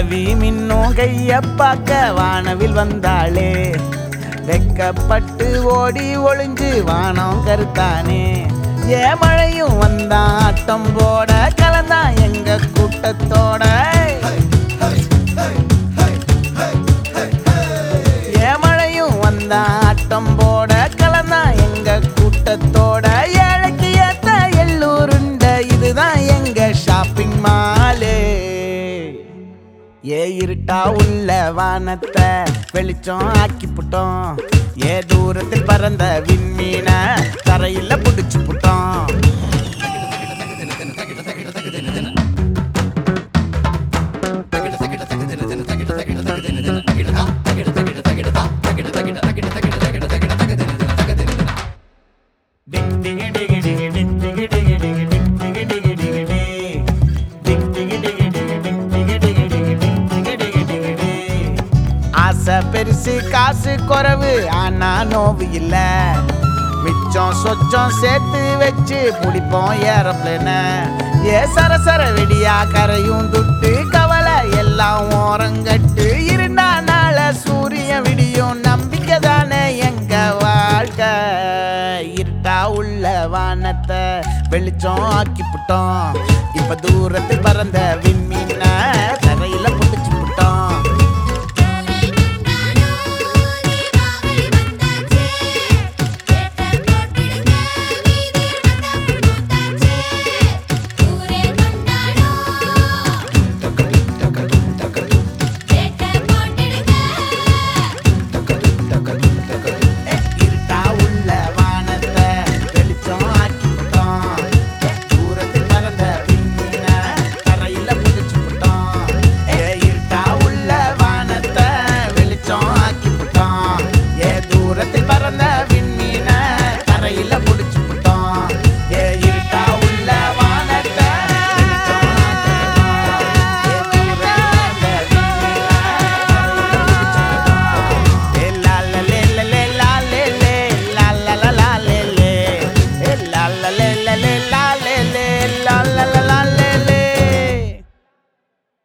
நிலவி மின்னும் கைய பார்க்க வானவில் வந்தாளே வெக்கப்பட்டு ஓடி ஒளிஞ்சு வானம் கருத்தானே ஏ மழையும் வந்தான் ஆட்டம் போட கலந்தான் எங்க கூட்டத்தோட ஏ மழையும் வந்தான் ஆட்டம் போட கலந்தான் எங்க கூட்டத்தோட ஏழைக்கு ஏத்த எல்லூருண்ட இதுதான் எங்க ஷாப்பிங் மாலே ஏ இருட்டா உள்ள வானத்தை வெளிச்சம் ஆக்கி புட்டோம் ஏ தூரத்தில் பறந்த விண்மீன தரையில புடிச்சு புட்டோம் ஆசை பெருசு காசு குறைவு ஆனா நோவு இல்ல மிச்சம் சொச்சம் சேர்த்து வச்சு பிடிப்போம் ஏரோப்ளேன ஏ சரசர வெடியா கரையும் துட்டு கவலை எல்லாம் ஓரங்கட்டு இருந்தா நாள சூரியன் விடியும் நம்பிக்கை தானே எங்க வாழ்க்கை இருட்டா உள்ள வானத்தை வெளிச்சம் ஆக்கி புட்டோம் இப்ப தூரத்தில் பறந்த விண்மீன தரையில